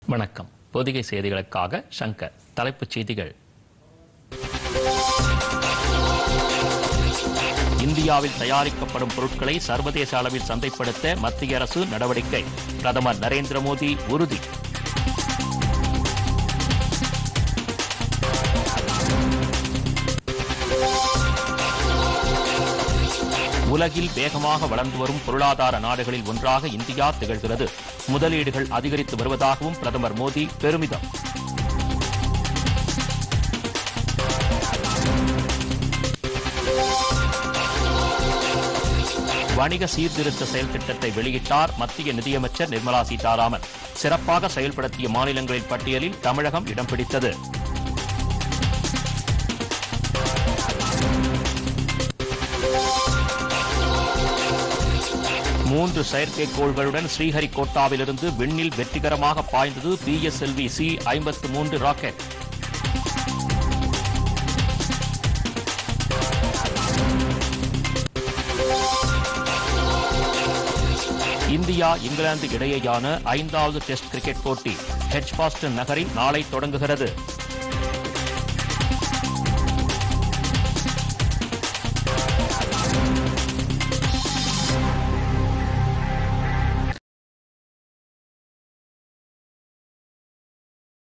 வணக்கம் பொதிகை செய்திகளுக்காக சங்கர் தலைப்புச் செய்திகள் இந்தியாவில் தயாரிக்கப்படும் பொருட்களை சர்வதேச அளவில் சந்தைப்படுத்த மத்திய அரசு நடவடிக்கை பிரதமர் நரேந்திர மோடி உறுதி உலகில் வேகமாக வளர்ந்து வரும் பொருளாதார நாடுகளில் ஒன்றாக இந்தியா திகழ்கிறது முதலீடுகள் அதிகரித்து வருவதாகவும் பிரதமர் மோடி பெருமிதம் வணிக சீர்திருத்த செயல் திட்டத்தை வெளியிட்டார் மத்திய நிதியமைச்சர் நிர்மலா சீதாராமன் சிறப்பாக செயல்படுத்திய மாநிலங்களின் பட்டியலில் தமிழகம் இடம் பிடித்தது மூன்று செயற்கைக்கோள்களுடன் ஸ்ரீஹரிகோட்டாவிலிருந்து விண்ணில் வெற்றிகரமாக பாய்ந்தது பிஎஸ்எல்வி சி ஐம்பத்து மூன்று ராக்கெட் இந்தியா இங்கிலாந்து இடையேயான ஐந்தாவது டெஸ்ட் கிரிக்கெட் போட்டி ஹெட்ஜ்பாஸ்டன் நகரில் நாளை தொடங்குகிறது